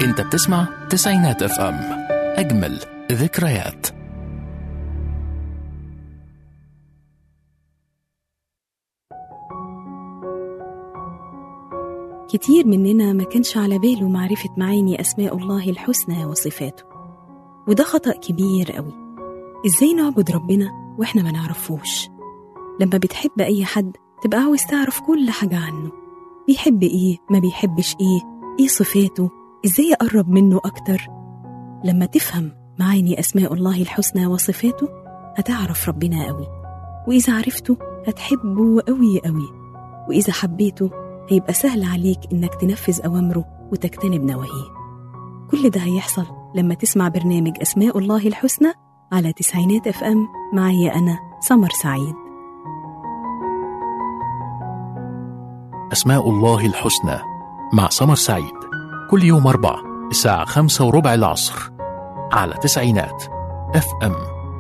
انت بتسمع تسعينات اف ام اجمل ذكريات كتير مننا ما كانش على باله معرفة معاني أسماء الله الحسنى وصفاته وده خطأ كبير قوي إزاي نعبد ربنا وإحنا ما نعرفوش لما بتحب أي حد تبقى عاوز تعرف كل حاجة عنه بيحب إيه ما بيحبش إيه إيه صفاته إزاي أقرب منه أكتر لما تفهم معاني أسماء الله الحسنى وصفاته هتعرف ربنا قوي وإذا عرفته هتحبه قوي قوي وإذا حبيته هيبقى سهل عليك إنك تنفذ أوامره وتجتنب نواهيه كل ده هيحصل لما تسمع برنامج أسماء الله الحسنى على تسعينات اف ام معايا أنا سمر سعيد أسماء الله الحسنى مع سمر سعيد كل يوم أربع الساعة خمسة وربع العصر على تسعينات اف ام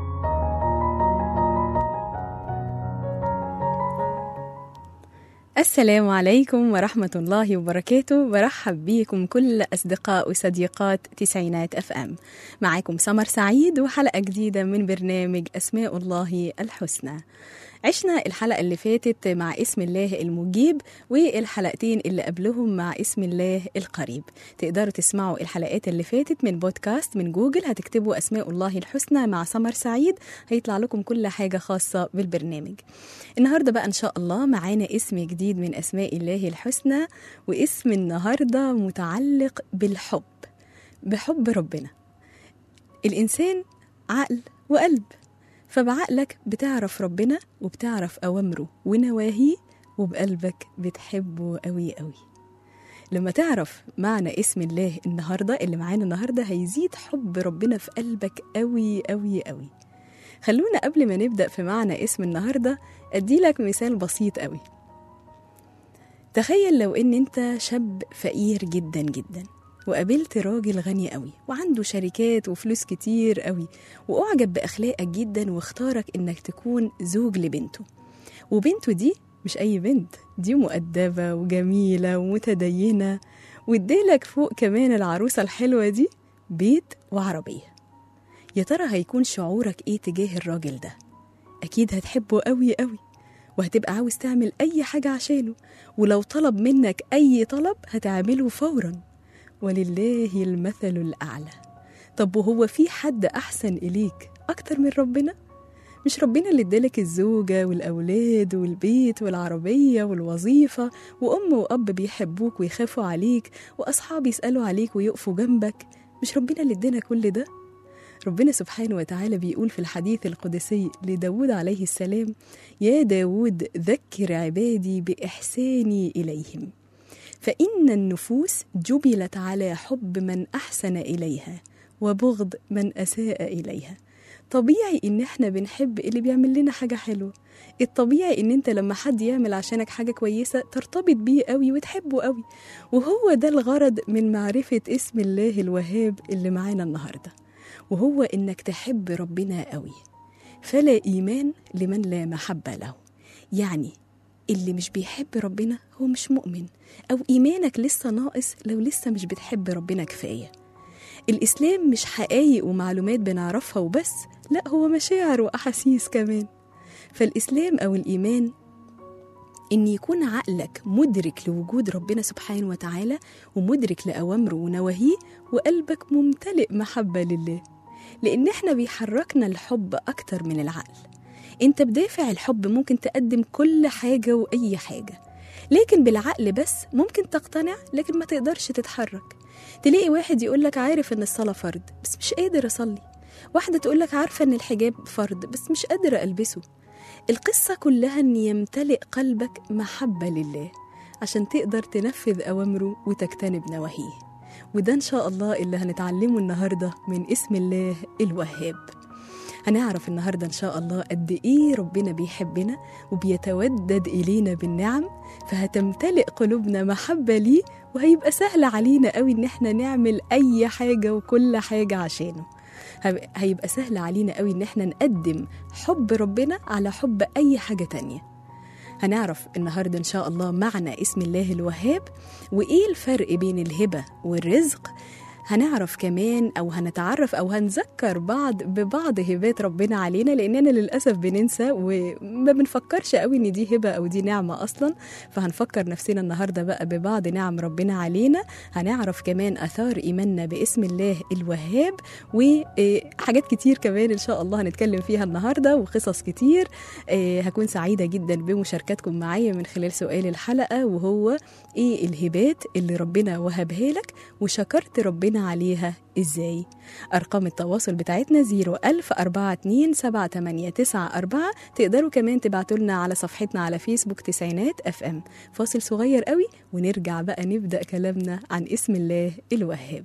السلام عليكم ورحمة الله وبركاته برحب بيكم كل أصدقاء وصديقات تسعينات أف أم معاكم سمر سعيد وحلقة جديدة من برنامج أسماء الله الحسنى عشنا الحلقة اللي فاتت مع اسم الله المجيب والحلقتين اللي قبلهم مع اسم الله القريب تقدروا تسمعوا الحلقات اللي فاتت من بودكاست من جوجل هتكتبوا أسماء الله الحسنى مع سمر سعيد هيطلع لكم كل حاجة خاصة بالبرنامج النهاردة بقى إن شاء الله معانا اسم جديد من أسماء الله الحسنى واسم النهاردة متعلق بالحب بحب ربنا الإنسان عقل وقلب فبعقلك بتعرف ربنا وبتعرف أوامره ونواهيه وبقلبك بتحبه قوي قوي لما تعرف معنى اسم الله النهاردة اللي معانا النهاردة هيزيد حب ربنا في قلبك قوي قوي قوي خلونا قبل ما نبدأ في معنى اسم النهاردة أديلك مثال بسيط قوي تخيل لو ان انت شاب فقير جدا جدا وقابلت راجل غني قوي وعنده شركات وفلوس كتير قوي واعجب باخلاقك جدا واختارك انك تكون زوج لبنته وبنته دي مش اي بنت دي مؤدبه وجميله ومتدينه وادالك فوق كمان العروسه الحلوه دي بيت وعربيه يا ترى هيكون شعورك ايه تجاه الراجل ده اكيد هتحبه قوي قوي وهتبقى عاوز تعمل اي حاجه عشانه ولو طلب منك اي طلب هتعمله فورا ولله المثل الأعلى طب وهو في حد أحسن إليك أكتر من ربنا؟ مش ربنا اللي ادالك الزوجة والأولاد والبيت والعربية والوظيفة وأم وأب بيحبوك ويخافوا عليك وأصحاب يسألوا عليك ويقفوا جنبك مش ربنا اللي ادانا كل ده؟ ربنا سبحانه وتعالى بيقول في الحديث القدسي لداود عليه السلام يا داود ذكر عبادي بإحساني إليهم فإن النفوس جبلت على حب من أحسن إليها وبغض من أساء إليها طبيعي إن إحنا بنحب اللي بيعمل لنا حاجة حلوة الطبيعي إن أنت لما حد يعمل عشانك حاجة كويسة ترتبط بيه قوي وتحبه قوي وهو ده الغرض من معرفة اسم الله الوهاب اللي معانا النهاردة وهو إنك تحب ربنا قوي فلا إيمان لمن لا محبة له يعني اللي مش بيحب ربنا هو مش مؤمن أو إيمانك لسه ناقص لو لسه مش بتحب ربنا كفاية الإسلام مش حقايق ومعلومات بنعرفها وبس لا هو مشاعر وأحاسيس كمان فالإسلام أو الإيمان إن يكون عقلك مدرك لوجود ربنا سبحانه وتعالى ومدرك لأوامره ونواهيه وقلبك ممتلئ محبة لله لأن إحنا بيحركنا الحب أكتر من العقل انت بدافع الحب ممكن تقدم كل حاجة وأي حاجة لكن بالعقل بس ممكن تقتنع لكن ما تقدرش تتحرك تلاقي واحد يقولك عارف ان الصلاة فرض بس مش قادر أصلي واحدة تقولك عارفة ان الحجاب فرض بس مش قادرة ألبسه القصة كلها ان يمتلئ قلبك محبة لله عشان تقدر تنفذ أوامره وتجتنب نواهيه وده إن شاء الله اللي هنتعلمه النهاردة من اسم الله الوهاب هنعرف النهاردة إن شاء الله قد إيه ربنا بيحبنا وبيتودد إلينا بالنعم فهتمتلئ قلوبنا محبة ليه وهيبقى سهل علينا قوي إن إحنا نعمل أي حاجة وكل حاجة عشانه هيبقى سهل علينا قوي إن إحنا نقدم حب ربنا على حب أي حاجة تانية هنعرف النهاردة إن شاء الله معنى اسم الله الوهاب وإيه الفرق بين الهبة والرزق هنعرف كمان أو هنتعرف أو هنذكر بعض ببعض هبات ربنا علينا لأننا للأسف بننسى وما بنفكرش قوي إن دي هبة أو دي نعمة أصلا فهنفكر نفسنا النهاردة بقى ببعض نعم ربنا علينا هنعرف كمان أثار إيماننا باسم الله الوهاب وحاجات كتير كمان إن شاء الله هنتكلم فيها النهاردة وقصص كتير آه، هكون سعيدة جدا بمشاركتكم معايا من خلال سؤال الحلقة وهو إيه الهبات اللي ربنا وهبها لك وشكرت ربنا عليها إزاي أرقام التواصل بتاعتنا 01042 تقدروا كمان تبعتوا لنا على صفحتنا على فيسبوك تسعينات اف ام فاصل صغير قوي ونرجع بقى نبدأ كلامنا عن اسم الله الوهاب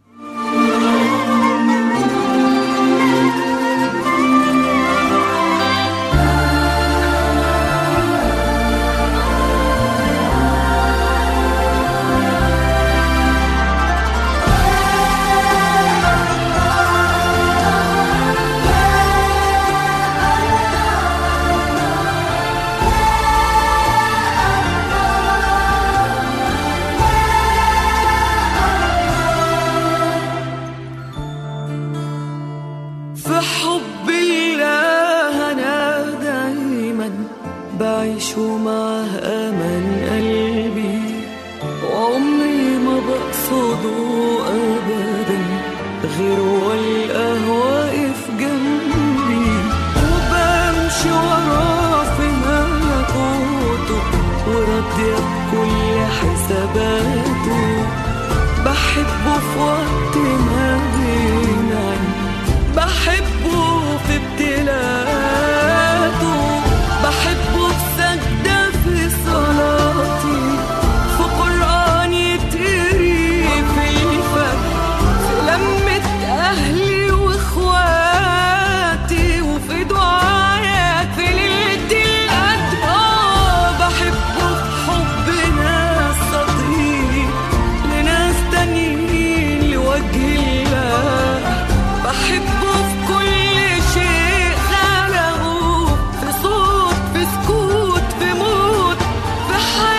في حب الله أنا دايما بعيش ومعه أمان قلبي وعمري ما بقصده أبدا غير والقاه واقف جنبي وبمشي وراه في ملكوته وراضية بكل حساباته بحبه في وقت ما بينعم بحبه في ابتلاءاته بحبه في سجدة في صلاتي في قرآن يتقري في الفجر في لمة أهلي وإخواتي وفي دعايات في ليلة القدر آه بحبه في حب ناس صادقين لناس تانيين لوجه الله بحبه في كل شيء خلقه في صوت في سكوت في موت في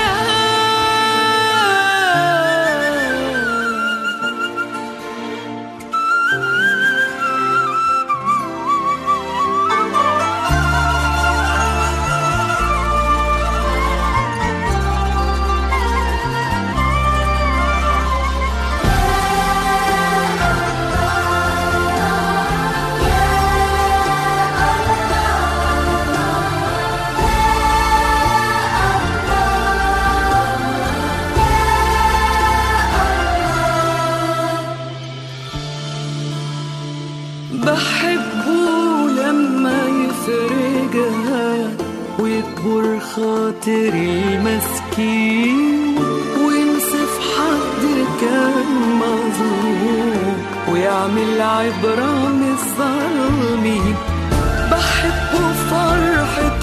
حياة بحبه لما يفرجها ويكبر خاطري المسكين وينصف حد كان مظلوم ويعمل عبرة من الظالمين بحبه فرحة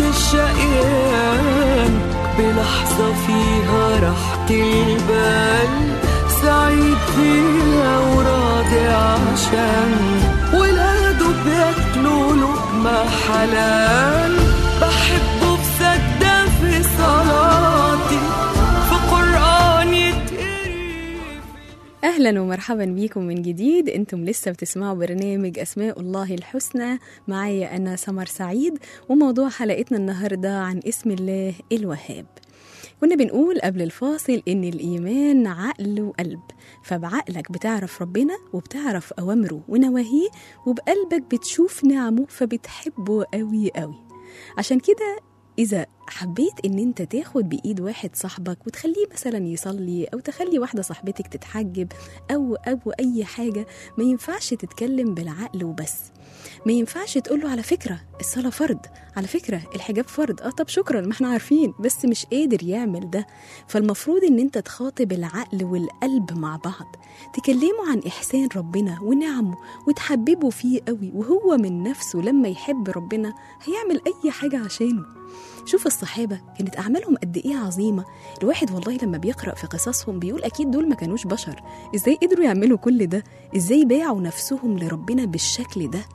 الشقيان بلحظة فيها راحة البال سعيد فيها وراضي عشان ولاده بياكلوا لقمة حلال بحبه في سجدة في صلاتي في قرآن يتقري اهلا ومرحبا بيكم من جديد انتم لسه بتسمعوا برنامج اسماء الله الحسنى معايا انا سمر سعيد وموضوع حلقتنا النهارده عن اسم الله الوهاب كنا بنقول قبل الفاصل ان الايمان عقل وقلب فبعقلك بتعرف ربنا وبتعرف اوامره ونواهيه وبقلبك بتشوف نعمه فبتحبه قوي قوي عشان كده إذا حبيت إن أنت تاخد بإيد واحد صاحبك وتخليه مثلا يصلي أو تخلي واحدة صاحبتك تتحجب أو أو أي حاجة ما ينفعش تتكلم بالعقل وبس ما ينفعش تقول له على فكرة الصلاة فرض على فكرة الحجاب فرض اه طب شكرا ما احنا عارفين بس مش قادر يعمل ده فالمفروض ان انت تخاطب العقل والقلب مع بعض تكلموا عن إحسان ربنا ونعمه وتحببوا فيه قوي وهو من نفسه لما يحب ربنا هيعمل أي حاجة عشانه شوف الصحابة كانت أعمالهم قد إيه عظيمة الواحد والله لما بيقرأ في قصصهم بيقول أكيد دول ما كانوش بشر إزاي قدروا يعملوا كل ده إزاي باعوا نفسهم لربنا بالشكل ده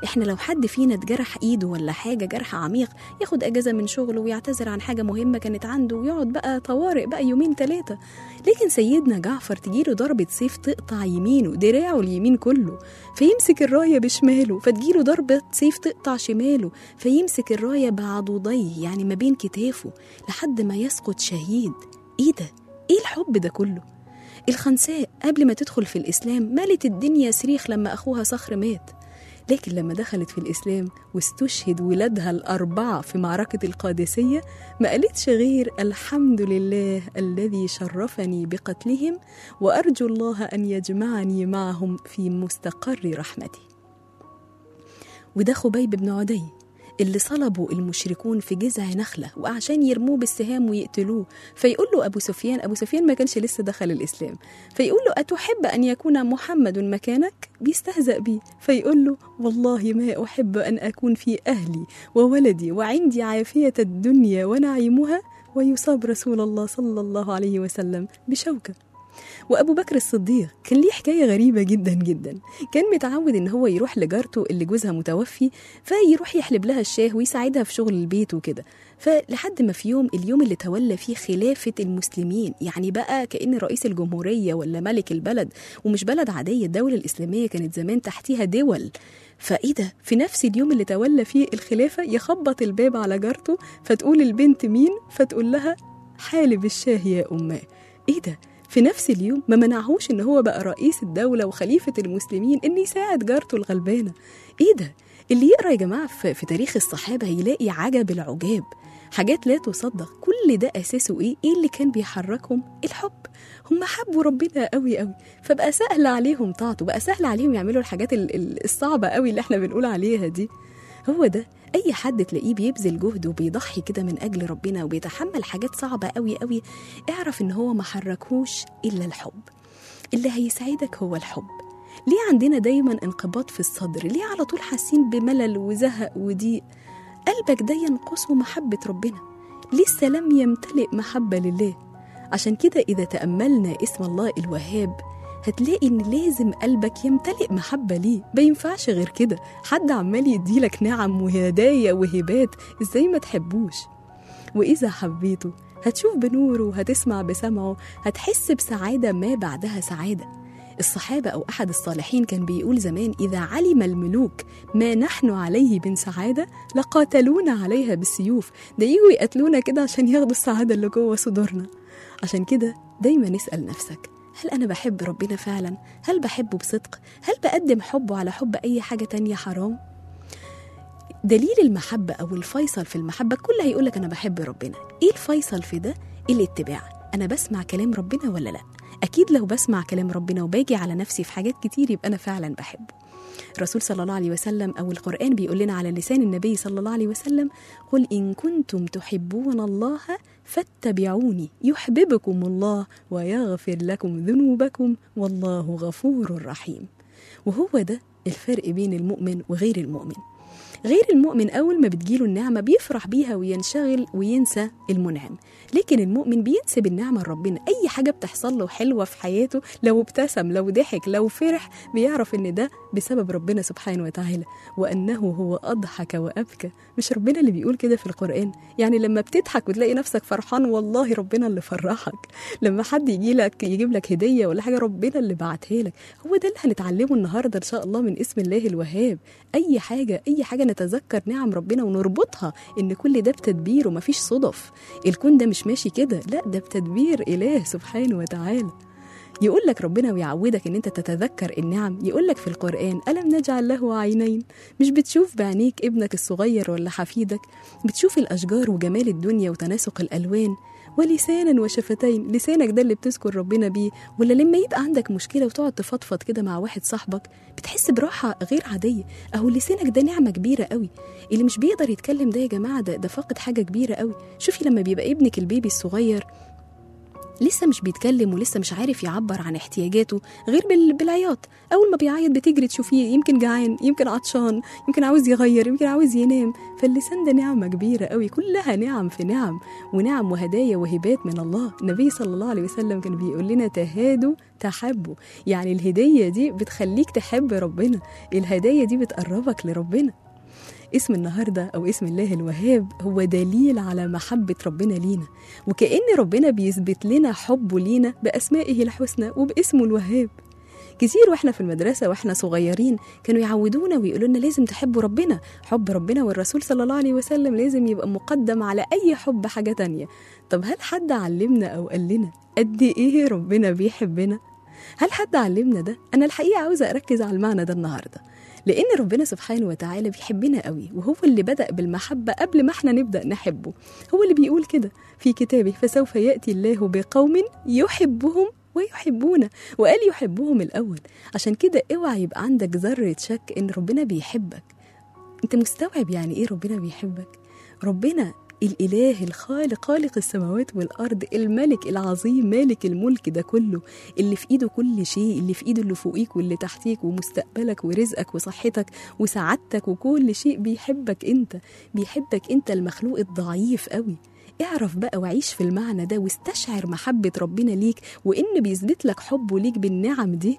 احنا لو حد فينا اتجرح ايده ولا حاجه جرح عميق ياخد اجازه من شغله ويعتذر عن حاجه مهمه كانت عنده ويقعد بقى طوارئ بقى يومين ثلاثه لكن سيدنا جعفر تجيله ضربه سيف تقطع يمينه دراعه اليمين كله فيمسك الرايه بشماله فتجيله ضربه سيف تقطع شماله فيمسك الرايه بعضديه يعني ما بين كتافه لحد ما يسقط شهيد ايه ده ايه الحب ده كله الخنساء قبل ما تدخل في الإسلام ملت الدنيا صريخ لما أخوها صخر مات لكن لما دخلت في الإسلام واستشهد ولادها الأربعة في معركة القادسية ما قالتش غير الحمد لله الذي شرفني بقتلهم وأرجو الله أن يجمعني معهم في مستقر رحمته وده خبيب بن عدي اللي صلبوا المشركون في جذع نخلة وعشان يرموه بالسهام ويقتلوه فيقول له أبو سفيان أبو سفيان ما كانش لسه دخل الإسلام فيقول له أتحب أن يكون محمد مكانك بيستهزأ بيه فيقول له والله ما أحب أن أكون في أهلي وولدي وعندي عافية الدنيا ونعيمها ويصاب رسول الله صلى الله عليه وسلم بشوكة وابو بكر الصديق كان ليه حكايه غريبه جدا جدا كان متعود ان هو يروح لجارته اللي جوزها متوفي فيروح يحلب لها الشاه ويساعدها في شغل البيت وكده فلحد ما في يوم اليوم اللي تولى فيه خلافه المسلمين يعني بقى كان رئيس الجمهوريه ولا ملك البلد ومش بلد عاديه الدوله الاسلاميه كانت زمان تحتيها دول فايه ده في نفس اليوم اللي تولى فيه الخلافه يخبط الباب على جارته فتقول البنت مين فتقول لها حالب الشاه يا اماه ايه ده في نفس اليوم ما منعهوش ان هو بقى رئيس الدولة وخليفة المسلمين ان يساعد جارته الغلبانة ايه ده اللي يقرا يا جماعة في, في تاريخ الصحابة هيلاقي عجب العجاب حاجات لا تصدق كل ده اساسه ايه ايه اللي كان بيحركهم الحب هم حبوا ربنا قوي قوي فبقى سهل عليهم طاعته بقى سهل عليهم يعملوا الحاجات ال- ال- الصعبة قوي اللي احنا بنقول عليها دي هو ده اي حد تلاقيه بيبذل جهد وبيضحي كده من اجل ربنا وبيتحمل حاجات صعبه قوي قوي اعرف ان هو ما حركهوش الا الحب اللي هيسعدك هو الحب ليه عندنا دايما انقباض في الصدر ليه على طول حاسين بملل وزهق وضيق قلبك ده ينقصه محبه ربنا لسه لم يمتلئ محبه لله عشان كده اذا تاملنا اسم الله الوهاب هتلاقي ان لازم قلبك يمتلئ محبه ليه ما ينفعش غير كده حد عمال يديلك نعم وهدايا وهبات ازاي ما تحبوش واذا حبيته هتشوف بنوره وهتسمع بسمعه هتحس بسعاده ما بعدها سعاده الصحابة أو أحد الصالحين كان بيقول زمان إذا علم الملوك ما نحن عليه من سعادة لقاتلونا عليها بالسيوف ده يجوا يقتلونا كده عشان ياخدوا السعادة اللي جوه صدورنا عشان كده دايما اسأل نفسك هل أنا بحب ربنا فعلا؟ هل بحبه بصدق؟ هل بقدم حبه على حب أي حاجة تانية حرام؟ دليل المحبة أو الفيصل في المحبة كل هيقولك أنا بحب ربنا إيه الفيصل في ده؟ الاتباع أنا بسمع كلام ربنا ولا لأ؟ أكيد لو بسمع كلام ربنا وباجي على نفسي في حاجات كتير يبقى أنا فعلا بحبه الرسول صلى الله عليه وسلم أو القرآن بيقول لنا على لسان النبي صلى الله عليه وسلم قل إن كنتم تحبون الله فاتبعوني يحببكم الله ويغفر لكم ذنوبكم والله غفور رحيم وهو ده الفرق بين المؤمن وغير المؤمن غير المؤمن أول ما بتجيله النعمة بيفرح بيها وينشغل وينسى المنعم لكن المؤمن بينسب النعمة لربنا أي حاجة بتحصل له حلوة في حياته لو ابتسم لو ضحك لو فرح بيعرف إن ده بسبب ربنا سبحانه وتعالى وأنه هو أضحك وأبكى مش ربنا اللي بيقول كده في القرآن يعني لما بتضحك وتلاقي نفسك فرحان والله ربنا اللي فرحك لما حد يجي لك يجيب لك هدية ولا حاجة ربنا اللي بعتها لك هو ده اللي هنتعلمه النهاردة إن شاء الله من اسم الله الوهاب أي حاجة أي حاجة نتذكر نعم ربنا ونربطها إن كل ده بتدبير ومفيش صدف الكون ده مش ماشي كده لا ده بتدبير إله سبحانه وتعالى يقول لك ربنا ويعودك ان انت تتذكر النعم يقول لك في القرآن ألم نجعل له عينين مش بتشوف بعينيك ابنك الصغير ولا حفيدك بتشوف الأشجار وجمال الدنيا وتناسق الألوان ولسانا وشفتين لسانك ده اللي بتذكر ربنا بيه ولا لما يبقى عندك مشكلة وتقعد تفضفض كده مع واحد صاحبك بتحس براحة غير عادية أهو لسانك ده نعمة كبيرة قوي اللي مش بيقدر يتكلم ده يا جماعة ده, ده فاقد حاجة كبيرة قوي شوفي لما بيبقى ابنك البيبي الصغير لسه مش بيتكلم ولسه مش عارف يعبر عن احتياجاته غير بال- بالعياط اول ما بيعيط بتجري تشوفيه يمكن جعان يمكن عطشان يمكن عاوز يغير يمكن عاوز ينام فاللسان ده نعمه كبيره قوي كلها نعم في نعم ونعم وهدايا وهبات من الله النبي صلى الله عليه وسلم كان بيقول لنا تهادوا تحبوا يعني الهديه دي بتخليك تحب ربنا الهدايا دي بتقربك لربنا اسم النهاردة أو اسم الله الوهاب هو دليل على محبة ربنا لينا وكأن ربنا بيثبت لنا حبه لينا بأسمائه الحسنى وباسمه الوهاب كتير واحنا في المدرسة واحنا صغيرين كانوا يعودونا ويقولوا لنا لازم تحبوا ربنا حب ربنا والرسول صلى الله عليه وسلم لازم يبقى مقدم على أي حب حاجة تانية طب هل حد علمنا أو قال لنا قد إيه ربنا بيحبنا؟ هل حد علمنا ده؟ أنا الحقيقة عاوزة أركز على المعنى ده النهاردة لأن ربنا سبحانه وتعالى بيحبنا قوي وهو اللي بدأ بالمحبة قبل ما احنا نبدأ نحبه هو اللي بيقول كده في كتابه فسوف يأتي الله بقوم يحبهم ويحبونه وقال يحبهم الأول عشان كده اوعى يبقى عندك ذرة شك إن ربنا بيحبك انت مستوعب يعني ايه ربنا بيحبك ربنا الإله الخالق خالق السماوات والأرض الملك العظيم مالك الملك ده كله اللي في إيده كل شيء اللي في إيده اللي فوقيك واللي تحتيك ومستقبلك ورزقك وصحتك وسعادتك وكل شيء بيحبك أنت بيحبك أنت المخلوق الضعيف قوي اعرف بقى وعيش في المعنى ده واستشعر محبة ربنا ليك وإن بيثبت لك حبه ليك بالنعم دي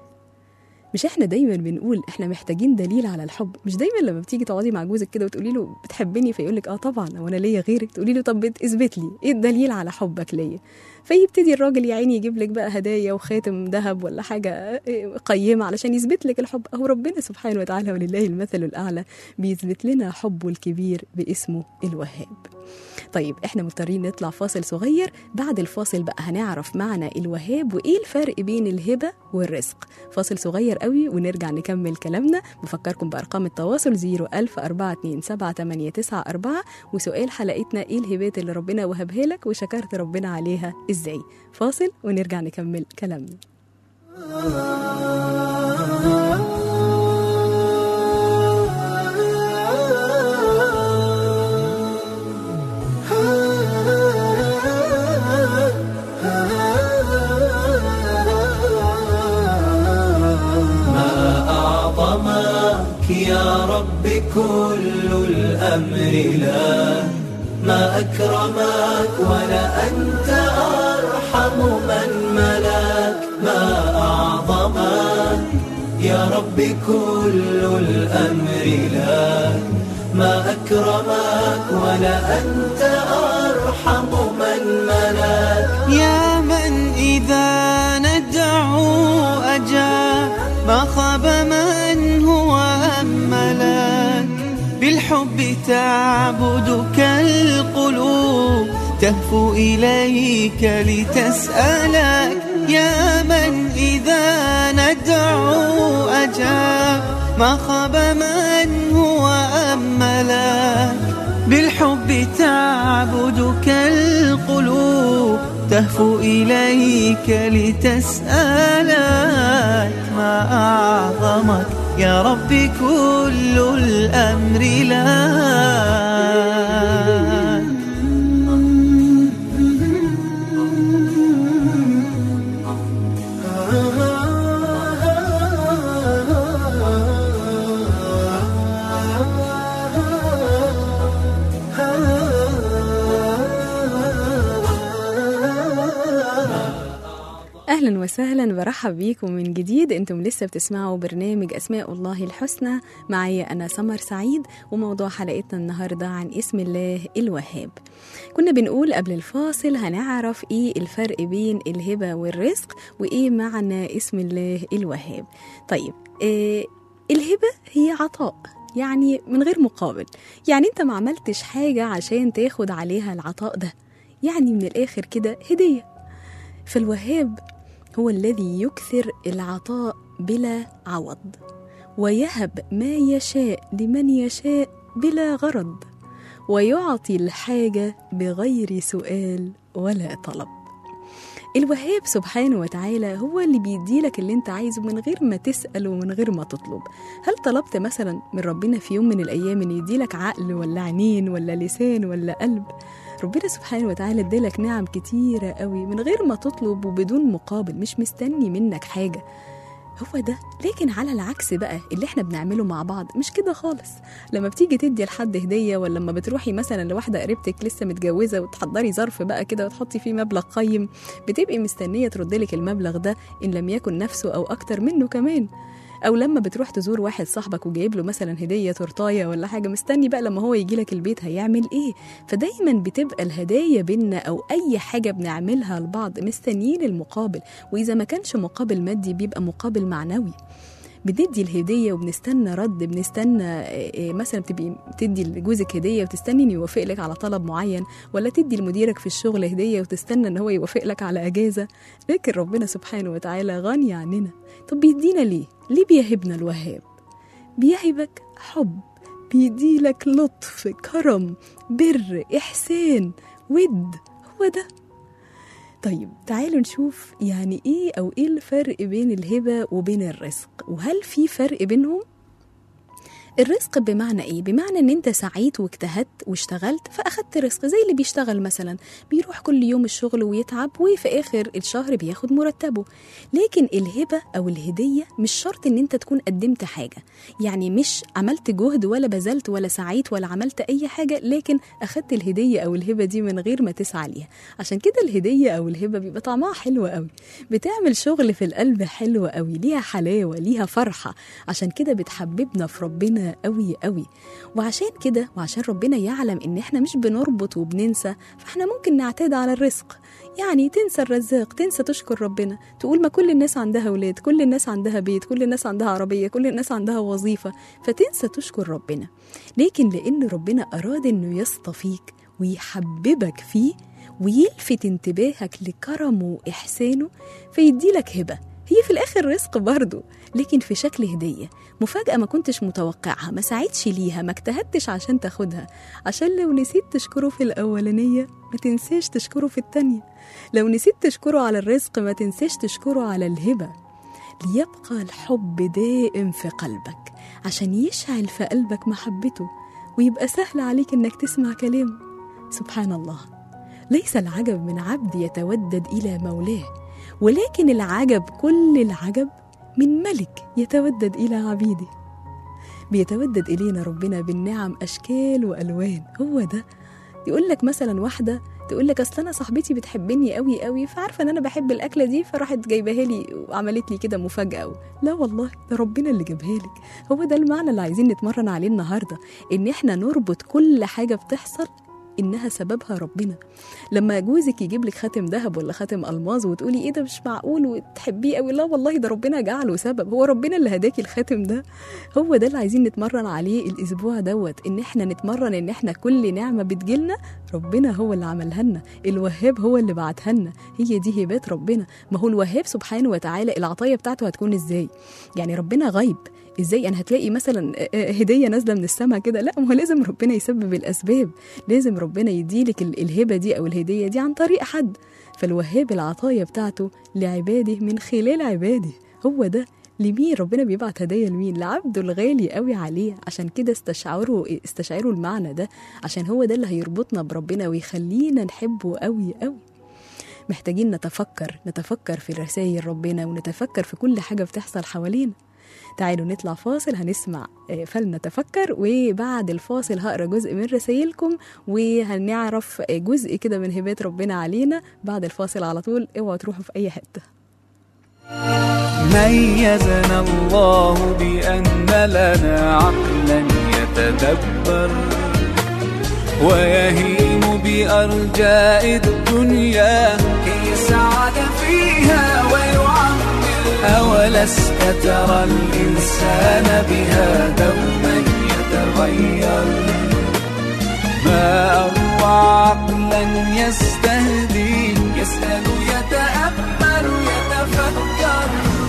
مش احنا دايما بنقول احنا محتاجين دليل على الحب مش دايما لما بتيجي تقعدي مع جوزك كده وتقولي له بتحبني فيقول لك اه طبعا وانا ليا غيرك تقولي له طب بت- اثبت لي ايه الدليل على حبك ليا فيبتدي الراجل يا عيني يجيب لك بقى هدايا وخاتم ذهب ولا حاجه إيه قيمه علشان يثبت لك الحب اهو ربنا سبحانه وتعالى ولله المثل الاعلى بيثبت لنا حبه الكبير باسمه الوهاب طيب احنا مضطرين نطلع فاصل صغير بعد الفاصل بقى هنعرف معنى الوهاب وايه الفرق بين الهبه والرزق فاصل صغير قوي ونرجع نكمل كلامنا بفكركم بارقام التواصل 010427894 وسؤال حلقتنا ايه الهبات اللي ربنا وهبها لك وشكرت ربنا عليها ازاي فاصل ونرجع نكمل كلامنا أعظمك يا رب كل الأمر لا ما أكرمك ولا أنت أرحم من ملاك ما أعظمك يا رب كل الأمر لا ما أكرمك ولا أنت أرحم من ملاك يا من إذا ندعو أجاب ما خاب من هو أملك بالحب تعبدك القلوب تهفو إليك لتسألك يا من إذا ندعو أجاب ما خاب من هو أملك بالحب تعبدك القلوب تهفو إليك لتسألك ما أعظمك يا رب كل الأمر لك اهلا وسهلا برحب بيكم من جديد انتم لسه بتسمعوا برنامج اسماء الله الحسنى معايا انا سمر سعيد وموضوع حلقتنا النهارده عن اسم الله الوهاب كنا بنقول قبل الفاصل هنعرف ايه الفرق بين الهبه والرزق وايه معنى اسم الله الوهاب طيب إيه الهبه هي عطاء يعني من غير مقابل يعني انت ما عملتش حاجه عشان تاخد عليها العطاء ده يعني من الاخر كده هديه فالوهاب هو الذي يكثر العطاء بلا عوض ويهب ما يشاء لمن يشاء بلا غرض ويعطي الحاجه بغير سؤال ولا طلب الوهاب سبحانه وتعالى هو اللي بيديلك اللي انت عايزه من غير ما تسأل ومن غير ما تطلب هل طلبت مثلا من ربنا في يوم من الأيام ان يديلك عقل ولا عينين ولا لسان ولا قلب ربنا سبحانه وتعالى ادالك نعم كتيرة قوي من غير ما تطلب وبدون مقابل مش مستني منك حاجة هو ده لكن على العكس بقى اللي احنا بنعمله مع بعض مش كده خالص لما بتيجي تدي لحد هديه ولا لما بتروحي مثلا لواحده قريبتك لسه متجوزه وتحضري ظرف بقى كده وتحطي فيه مبلغ قيم بتبقي مستنيه ترد لك المبلغ ده ان لم يكن نفسه او اكتر منه كمان او لما بتروح تزور واحد صاحبك وجايب له مثلا هديه تورتايه ولا حاجه مستني بقى لما هو يجي لك البيت هيعمل ايه فدايما بتبقى الهدايا بينا او اي حاجه بنعملها لبعض مستنيين المقابل واذا ما كانش مقابل مادي بيبقى مقابل معنوي بندي الهدية وبنستنى رد بنستنى إيه إيه مثلا بتبقي تدي لجوزك هدية وتستني انه يوافق لك على طلب معين ولا تدي لمديرك في الشغل هدية وتستنى ان هو يوافق لك على اجازة لكن ربنا سبحانه وتعالى غني عننا طب بيدينا ليه؟ ليه بيهبنا الوهاب؟ بيهبك حب بيديلك لطف كرم بر إحسان ود هو ده طيب تعالوا نشوف يعني ايه او ايه الفرق بين الهبة وبين الرزق وهل في فرق بينهم الرزق بمعنى ايه بمعنى ان انت سعيت واجتهدت واشتغلت فاخدت رزق زي اللي بيشتغل مثلا بيروح كل يوم الشغل ويتعب وفي اخر الشهر بياخد مرتبه لكن الهبه او الهديه مش شرط ان انت تكون قدمت حاجه يعني مش عملت جهد ولا بذلت ولا سعيت ولا عملت اي حاجه لكن اخدت الهديه او الهبه دي من غير ما تسعى ليها عشان كده الهديه او الهبه بيبقى طعمها حلو قوي بتعمل شغل في القلب حلو قوي ليها حلاوه ليها فرحه عشان كده بتحببنا في ربنا قوي قوي وعشان كده وعشان ربنا يعلم ان احنا مش بنربط وبننسى فاحنا ممكن نعتاد على الرزق يعني تنسى الرزاق تنسى تشكر ربنا تقول ما كل الناس عندها اولاد كل الناس عندها بيت كل الناس عندها عربيه كل الناس عندها وظيفه فتنسى تشكر ربنا لكن لان ربنا اراد انه يصطفيك ويحببك فيه ويلفت انتباهك لكرمه واحسانه فيديلك هبه هي في الاخر رزق برضه لكن في شكل هديه مفاجاه ما كنتش متوقعها ما سعيتش ليها ما اجتهدتش عشان تاخدها عشان لو نسيت تشكره في الاولانيه ما تنساش تشكره في التانيه لو نسيت تشكره على الرزق ما تنساش تشكره على الهبه ليبقى الحب دائم في قلبك عشان يشعل في قلبك محبته ويبقى سهل عليك انك تسمع كلامه سبحان الله ليس العجب من عبد يتودد الى مولاه ولكن العجب كل العجب من ملك يتودد إلى عبيده بيتودد إلينا ربنا بالنعم أشكال وألوان هو ده يقول لك مثلا واحدة تقول لك اصل انا صاحبتي بتحبني قوي قوي فعارفه ان انا بحب الاكله دي فراحت جايباها لي وعملت لي كده مفاجاه لا والله ده ربنا اللي جابها لك هو ده المعنى اللي عايزين نتمرن عليه النهارده ان احنا نربط كل حاجه بتحصل انها سببها ربنا لما جوزك يجيب لك خاتم ذهب ولا خاتم الماظ وتقولي ايه ده مش معقول وتحبيه قوي لا والله ده ربنا جعله سبب هو ربنا اللي هداكي الخاتم ده هو ده اللي عايزين نتمرن عليه الاسبوع دوت ان احنا نتمرن ان احنا كل نعمه بتجيلنا ربنا هو اللي عملها لنا الوهاب هو اللي بعتها لنا هي دي هبات ربنا ما هو الوهاب سبحانه وتعالى العطيه بتاعته هتكون ازاي يعني ربنا غيب ازاي انا هتلاقي مثلا هديه نازله من السماء كده لا ما هو لازم ربنا يسبب الاسباب لازم ربنا يديلك الهبه دي او الهديه دي عن طريق حد فالوهاب العطايا بتاعته لعباده من خلال عباده هو ده لمين ربنا بيبعت هدايا لمين لعبده الغالي قوي عليه عشان كده استشعروا استشعروا المعنى ده عشان هو ده اللي هيربطنا بربنا ويخلينا نحبه قوي قوي محتاجين نتفكر نتفكر في رسائل ربنا ونتفكر في كل حاجه بتحصل حوالينا تعالوا نطلع فاصل هنسمع فلنتفكر وبعد الفاصل هقرا جزء من رسائلكم وهنعرف جزء كده من هبات ربنا علينا بعد الفاصل على طول اوعوا تروحوا في اي حته ميزنا الله بأن لنا عقلا يتدبر ويهيم بأرجاء الدنيا كي يسعد فيها ويعمر أولست ترى الإنسان بها دوما يتغير ما أروع عقلا يستهدي يسأل يتأمل يتفكر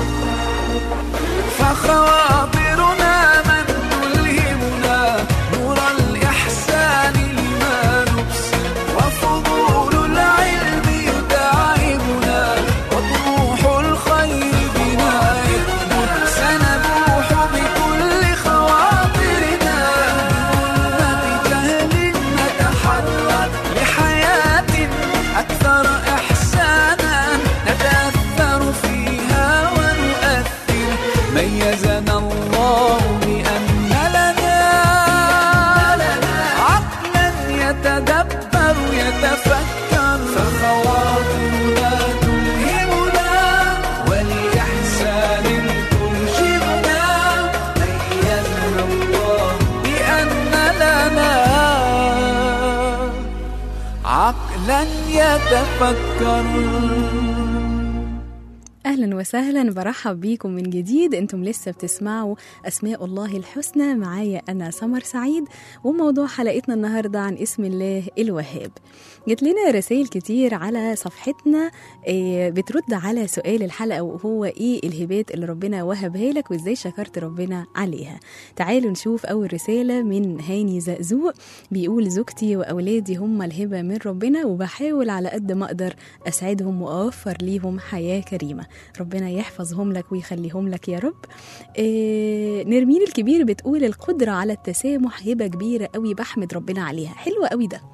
فخواطرنا من تلهمنا نور الإحسان لما نبصر وفضول العلم يتعبنا وطموح الخير بنا يكبر سنبوح بكل خواطرنا بظلمة جهل نتحرك لحياة يتفكر اهلا وسهلا برحب بيكم من جديد انتم لسه بتسمعوا اسماء الله الحسنى معايا انا سمر سعيد وموضوع حلقتنا النهارده عن اسم الله الوهاب جت لنا رسائل كتير على صفحتنا إيه، بترد على سؤال الحلقه وهو ايه الهبات اللي ربنا وهبها لك وازاي شكرت ربنا عليها تعالوا نشوف اول رساله من هاني زقزوق بيقول زوجتي واولادي هم الهبه من ربنا وبحاول على قد ما اقدر اسعدهم واوفر ليهم حياه كريمه ربنا يحفظهم لك ويخليهم لك يا رب إيه نرمين الكبير بتقول القدره على التسامح هبه كبيره قوي بحمد ربنا عليها حلوه قوي ده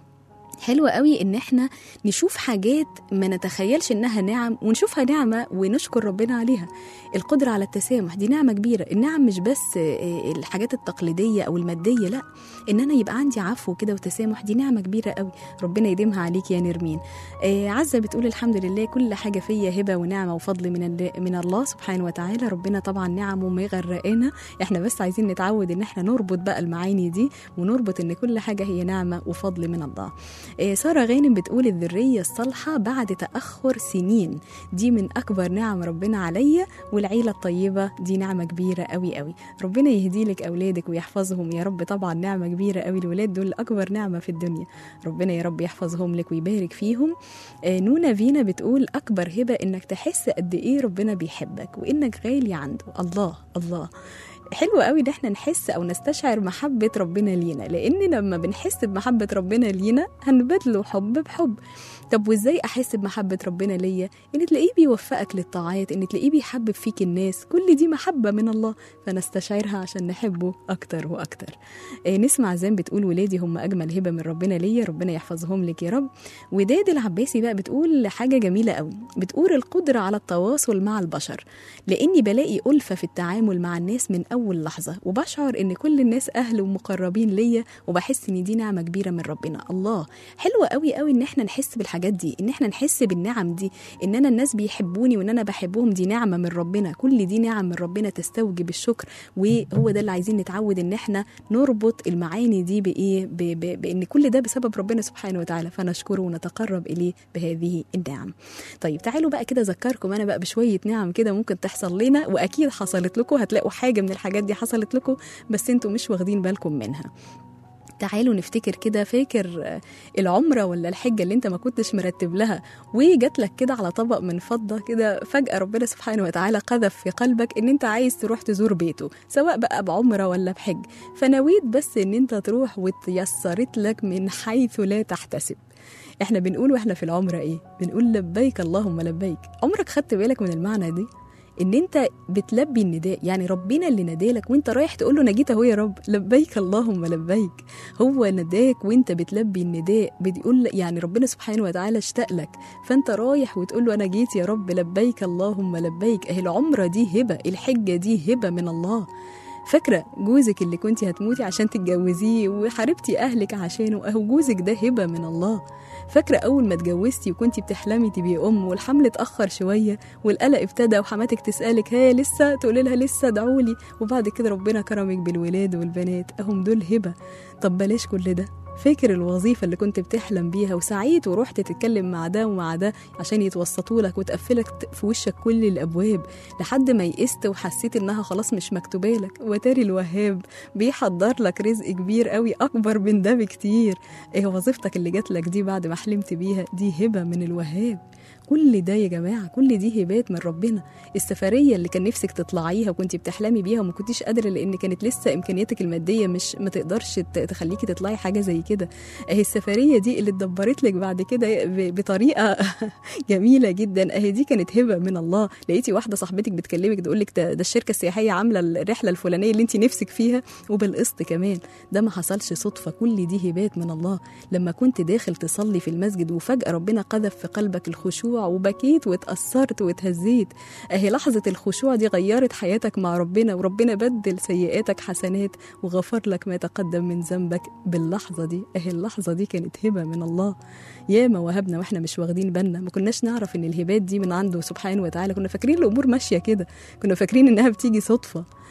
حلوة قوي ان احنا نشوف حاجات ما نتخيلش انها نعم ونشوفها نعمة ونشكر ربنا عليها القدرة على التسامح دي نعمة كبيرة النعم مش بس آه، الحاجات التقليدية او المادية لا ان انا يبقى عندي عفو كده وتسامح دي نعمة كبيرة قوي ربنا يديمها عليك يا نرمين آه، عزة بتقول الحمد لله كل حاجة فيا هبة ونعمة وفضل من الله من الله سبحانه وتعالى ربنا طبعا نعمه ما يغرقنا احنا بس عايزين نتعود ان احنا نربط بقى المعاني دي ونربط ان كل حاجة هي نعمة وفضل من الله آه، سارة غانم بتقول الذرية الصالحة بعد تأخر سنين دي من أكبر نعم ربنا عليا والعيلة الطيبة دي نعمة كبيرة قوي قوي ربنا يهدي لك أولادك ويحفظهم يا رب طبعا نعمة كبيرة قوي الولاد دول أكبر نعمة في الدنيا ربنا يا رب يحفظهم لك ويبارك فيهم آه، نونا فينا بتقول أكبر هبة إنك تحس قد إيه ربنا بيحبك وإنك غالي عنده الله الله حلو قوي ان احنا نحس او نستشعر محبه ربنا لينا لان لما بنحس بمحبه ربنا لينا هنبادله حب بحب طب وازاي احس بمحبه ربنا ليا ان تلاقيه بيوفقك للطاعات ان تلاقيه بيحبب فيك الناس كل دي محبه من الله فنستشعرها عشان نحبه اكتر واكتر آه، نسمع زين بتقول ولادي هم اجمل هبه من ربنا ليا ربنا يحفظهم لك يا رب وداد العباسي بقى بتقول حاجه جميله قوي بتقول القدره على التواصل مع البشر لاني بلاقي الفه في التعامل مع الناس من اول لحظه وبشعر ان كل الناس اهل ومقربين ليا وبحس ان دي نعمه كبيره من ربنا الله حلوه قوي قوي ان احنا نحس بالحاجات دي ان احنا نحس بالنعم دي ان انا الناس بيحبوني وان انا بحبهم دي نعمه من ربنا كل دي نعم من ربنا تستوجب الشكر وهو ده اللي عايزين نتعود ان احنا نربط المعاني دي بايه ب- ب- بان كل ده بسبب ربنا سبحانه وتعالى فنشكره ونتقرب اليه بهذه النعم طيب تعالوا بقى كده اذكركم انا بقى بشويه نعم كده ممكن تحصل لنا واكيد حصلت لكم هتلاقوا حاجه من الحاجات دي حصلت لكم بس انتوا مش واخدين بالكم منها تعالوا نفتكر كده فاكر آه، العمرة ولا الحجة اللي انت ما كنتش مرتب لها وجات لك كده على طبق من فضة كده فجأة ربنا سبحانه وتعالى قذف في قلبك ان انت عايز تروح تزور بيته سواء بقى بعمرة ولا بحج فنويت بس ان انت تروح وتيسرت لك من حيث لا تحتسب احنا بنقول واحنا في العمرة ايه بنقول لبيك اللهم لبيك عمرك خدت بالك من المعنى دي ان انت بتلبي النداء يعني ربنا اللي نادالك وانت رايح تقول له انا جيت اهو يا رب لبيك اللهم لبيك هو نداك وانت بتلبي النداء بتقول يعني ربنا سبحانه وتعالى اشتاق لك فانت رايح وتقول له انا جيت يا رب لبيك اللهم لبيك اهي العمره دي هبه الحجه دي هبه من الله فاكرة جوزك اللي كنتي هتموتي عشان تتجوزيه وحاربتي أهلك عشانه أهو جوزك ده هبة من الله فاكرة أول ما اتجوزتي وكنتي بتحلمي تبقي أم والحمل اتأخر شوية والقلق ابتدى وحماتك تسألك ها لسه تقولي لها لسه ادعولي وبعد كده ربنا كرمك بالولاد والبنات أهم دول هبة طب بلاش كل ده فاكر الوظيفة اللي كنت بتحلم بيها وسعيت ورحت تتكلم مع ده ومع ده عشان يتوسطوا لك وتقفلك في وشك كل الأبواب لحد ما يئست وحسيت إنها خلاص مش مكتوبة لك وتاري الوهاب بيحضر لك رزق كبير قوي أكبر من ده بكتير إيه وظيفتك اللي جات لك دي بعد ما حلمت بيها دي هبة من الوهاب كل ده يا جماعة كل دي هبات من ربنا السفرية اللي كان نفسك تطلعيها وكنتي بتحلمي بيها وما كنتيش قادرة لأن كانت لسه إمكانياتك المادية مش ما تقدرش ت- تخليكي تطلعي حاجة زي كده أهي السفرية دي اللي اتدبرت لك بعد كده ب- بطريقة جميلة جدا أهي دي كانت هبة من الله لقيتي واحدة صاحبتك بتكلمك تقول لك ده, ده الشركة السياحية عاملة الرحلة الفلانية اللي انت نفسك فيها وبالقسط كمان ده ما حصلش صدفة كل دي هبات من الله لما كنت داخل تصلي في المسجد وفجأة ربنا قذف في قلبك الخشوع وبكيت واتأثرت واتهزيت أهي لحظة الخشوع دي غيرت حياتك مع ربنا وربنا بدل سيئاتك حسنات وغفر لك ما تقدم من ذنبك باللحظة دي أهي اللحظة دي كانت هبة من الله ياما وهبنا واحنا مش واخدين بالنا ما كناش نعرف ان الهبات دي من عنده سبحانه وتعالى كنا فاكرين الامور ماشيه كده كنا فاكرين انها بتيجي صدفه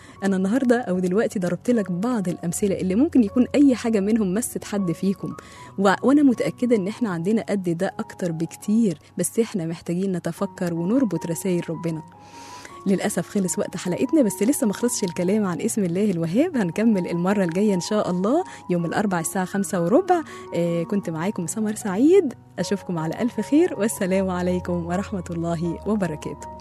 انا النهارده او دلوقتي ضربت لك بعض الامثله اللي ممكن يكون اي حاجه منهم مست حد فيكم و... وانا متاكده ان احنا عندنا قد ده اكتر بكتير بس احنا محتاجين نتفكر ونربط رسائل ربنا للأسف خلص وقت حلقتنا بس لسه ما خلصش الكلام عن اسم الله الوهاب هنكمل المرة الجاية إن شاء الله يوم الأربع الساعة خمسة وربع آه كنت معاكم سمر سعيد أشوفكم على ألف خير والسلام عليكم ورحمة الله وبركاته